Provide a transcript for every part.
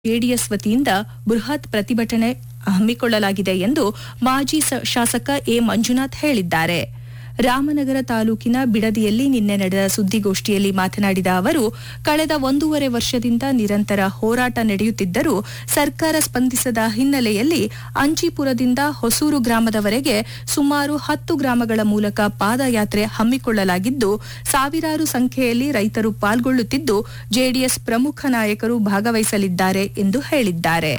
JDS ವತಿಯಿಂದ ಬೃಹತ್ ಪ್ರತಿಭಟನೆ ಹಮ್ಮಿಕೊಳ್ಳಲಾಗಿದೆ ಎಂದು ಮಾಜಿ ಸ- ಶಾಸಕ ಎ ಮಂಜುನಾಥ್ ಹೇಳಿದ್ದಾರೆ ರಾಮನಗರ ತಾಲೂಕಿನ ಬಿಡದಿಯಲ್ಲಿ ನಿನ್ನೆ ನಡೆದ ಸುದ್ದಿಗೋಷ್ಠಿಯಲ್ಲಿ ಮಾತನಾಡಿದ ಅವರು ಕಳೆದ ಒಂದೂವರೆ ವರ್ಷದಿಂದ ನಿರಂತರ ಹೋರಾಟ ನಡೆಯುತ್ತಿದ್ದರೂ ಸರ್ಕಾರ ಸ್ಪಂದಿಸದ ಹಿನ್ನೆಲೆಯಲ್ಲಿ ಅಂಚಿಪುರದಿಂದ ಹೊಸೂರು ಗ್ರಾಮದವರೆಗೆ ಸುಮಾರು ಹತ್ತು ಗ್ರಾಮಗಳ ಮೂಲಕ ಪಾದಯಾತ್ರೆ ಹಮ್ಮಿಕೊಳ್ಳಲಾಗಿದ್ದು ಸಾವಿರಾರು ಸಂಖ್ಯೆಯಲ್ಲಿ ರೈತರು ಪಾಲ್ಗೊಳ್ಳುತ್ತಿದ್ದು ಜೆಡಿಎಸ್ ಪ್ರಮುಖ ನಾಯಕರು ಭಾಗವಹಿಸಲಿದ್ದಾರೆ ಎಂದು ಹೇಳಿದ್ದಾರೆ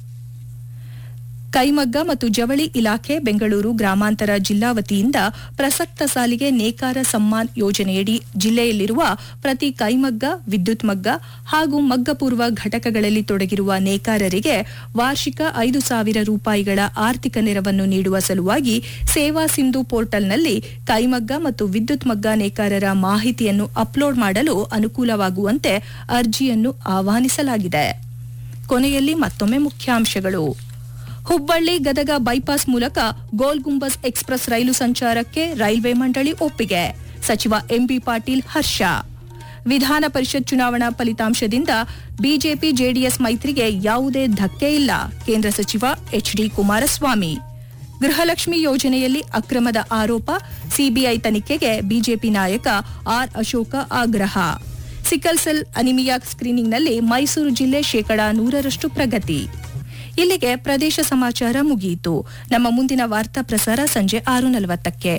ಕೈಮಗ್ಗ ಮತ್ತು ಜವಳಿ ಇಲಾಖೆ ಬೆಂಗಳೂರು ಗ್ರಾಮಾಂತರ ಜಿಲ್ಲಾ ವತಿಯಿಂದ ಪ್ರಸಕ್ತ ಸಾಲಿಗೆ ನೇಕಾರ ಸಮ್ಮಾನ್ ಯೋಜನೆಯಡಿ ಜಿಲ್ಲೆಯಲ್ಲಿರುವ ಪ್ರತಿ ಕೈಮಗ್ಗ ವಿದ್ಯುತ್ ಮಗ್ಗ ಹಾಗೂ ಮಗ್ಗಪೂರ್ವ ಘಟಕಗಳಲ್ಲಿ ತೊಡಗಿರುವ ನೇಕಾರರಿಗೆ ವಾರ್ಷಿಕ ಐದು ಸಾವಿರ ರೂಪಾಯಿಗಳ ಆರ್ಥಿಕ ನೆರವನ್ನು ನೀಡುವ ಸಲುವಾಗಿ ಸೇವಾ ಸಿಂಧು ಪೋರ್ಟಲ್ನಲ್ಲಿ ಕೈಮಗ್ಗ ಮತ್ತು ವಿದ್ಯುತ್ ಮಗ್ಗ ನೇಕಾರರ ಮಾಹಿತಿಯನ್ನು ಅಪ್ಲೋಡ್ ಮಾಡಲು ಅನುಕೂಲವಾಗುವಂತೆ ಅರ್ಜಿಯನ್ನು ಆಹ್ವಾನಿಸಲಾಗಿದೆ ಕೊನೆಯಲ್ಲಿ ಮತ್ತೊಮ್ಮೆ ಮುಖ್ಯಾಂಶಗಳು ಹುಬ್ಬಳ್ಳಿ ಗದಗ ಬೈಪಾಸ್ ಮೂಲಕ ಗೋಲ್ ಗುಂಬಸ್ ಎಕ್ಸ್ಪ್ರೆಸ್ ರೈಲು ಸಂಚಾರಕ್ಕೆ ರೈಲ್ವೆ ಮಂಡಳಿ ಒಪ್ಪಿಗೆ ಸಚಿವ ಎಂಬಿ ಪಾಟೀಲ್ ಹರ್ಷ ವಿಧಾನ ಪರಿಷತ್ ಚುನಾವಣಾ ಫಲಿತಾಂಶದಿಂದ ಬಿಜೆಪಿ ಜೆಡಿಎಸ್ ಮೈತ್ರಿಗೆ ಯಾವುದೇ ಧಕ್ಕೆ ಇಲ್ಲ ಕೇಂದ್ರ ಸಚಿವ ಎಚ್ಡಿ ಕುಮಾರಸ್ವಾಮಿ ಗೃಹಲಕ್ಷ್ಮಿ ಯೋಜನೆಯಲ್ಲಿ ಅಕ್ರಮದ ಆರೋಪ ಸಿಬಿಐ ತನಿಖೆಗೆ ಬಿಜೆಪಿ ನಾಯಕ ಆರ್ ಅಶೋಕ ಆಗ್ರಹ ಸಿಕಲ್ ಸೆಲ್ ಅನಿಮಿಯಾ ಸ್ಕ್ರೀನಿಂಗ್ನಲ್ಲಿ ಮೈಸೂರು ಜಿಲ್ಲೆ ಶೇಕಡಾ ನೂರರಷ್ಟು ಪ್ರಗತಿ ಇಲ್ಲಿಗೆ ಪ್ರದೇಶ ಸಮಾಚಾರ ಮುಗಿಯಿತು ನಮ್ಮ ಮುಂದಿನ ವಾರ್ತಾ ಪ್ರಸಾರ ಸಂಜೆ ಆರು ನಲವತ್ತಕ್ಕೆ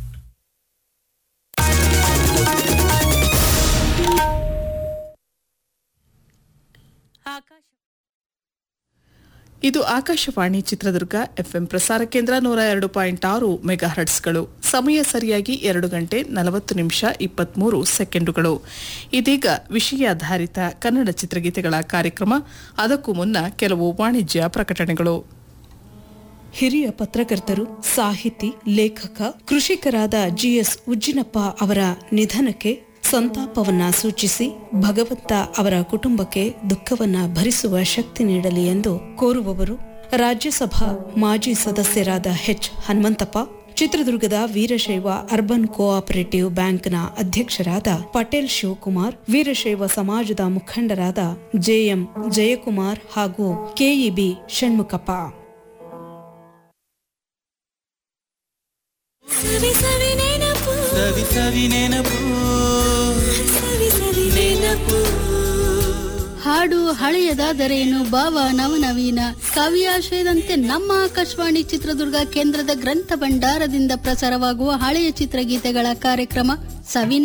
ಇದು ಆಕಾಶವಾಣಿ ಚಿತ್ರದುರ್ಗ ಎಫ್ಎಂ ಪ್ರಸಾರ ಕೇಂದ್ರ ನೂರ ಎರಡು ಪಾಯಿಂಟ್ ಆರು ಮೆಗಾ ಹರ್ಟ್ಸ್ಗಳು ಸಮಯ ಸರಿಯಾಗಿ ಎರಡು ಗಂಟೆ ನಲವತ್ತು ನಿಮಿಷ ಇಪ್ಪತ್ಮೂರು ಸೆಕೆಂಡುಗಳು ಇದೀಗ ವಿಷಯಾಧಾರಿತ ಕನ್ನಡ ಚಿತ್ರಗೀತೆಗಳ ಕಾರ್ಯಕ್ರಮ ಅದಕ್ಕೂ ಮುನ್ನ ಕೆಲವು ವಾಣಿಜ್ಯ ಪ್ರಕಟಣೆಗಳು ಹಿರಿಯ ಪತ್ರಕರ್ತರು ಸಾಹಿತಿ ಲೇಖಕ ಕೃಷಿಕರಾದ ಜಿಎಸ್ ಉಜ್ಜಿನಪ್ಪ ಅವರ ನಿಧನಕ್ಕೆ ಸಂತಾಪವನ್ನ ಸೂಚಿಸಿ ಭಗವಂತ ಅವರ ಕುಟುಂಬಕ್ಕೆ ದುಃಖವನ್ನ ಭರಿಸುವ ಶಕ್ತಿ ನೀಡಲಿ ಎಂದು ಕೋರುವವರು ರಾಜ್ಯಸಭಾ ಮಾಜಿ ಸದಸ್ಯರಾದ ಎಚ್ ಹನುಮಂತಪ್ಪ ಚಿತ್ರದುರ್ಗದ ವೀರಶೈವ ಅರ್ಬನ್ ಕೋಆಪರೇಟಿವ್ ಬ್ಯಾಂಕ್ನ ಅಧ್ಯಕ್ಷರಾದ ಪಟೇಲ್ ಶಿವಕುಮಾರ್ ವೀರಶೈವ ಸಮಾಜದ ಮುಖಂಡರಾದ ಜೆಎಂ ಜಯಕುಮಾರ್ ಹಾಗೂ ಕೆಇಬಿ ಷಣ್ಮುಖಪ್ಪ ಸವಿ ಸವಿ ನೆನಪು ಸವಿ ಸವಿ ನೆನಪು ಸವಿ ಸವಿ ನೆನಪು ಹಾಡು ಹಳೆಯದಾದರೇನು ಭಾವ ನವನವೀನ ಕವಿಯಾಶಯದಂತೆ ನಮ್ಮ ಆಕಾಶವಾಣಿ ಚಿತ್ರದುರ್ಗ ಕೇಂದ್ರದ ಗ್ರಂಥ ಭಂಡಾರದಿಂದ ಪ್ರಸಾರವಾಗುವ ಹಳೆಯ ಚಿತ್ರಗೀತೆಗಳ ಕಾರ್ಯಕ್ರಮ ಸವಿ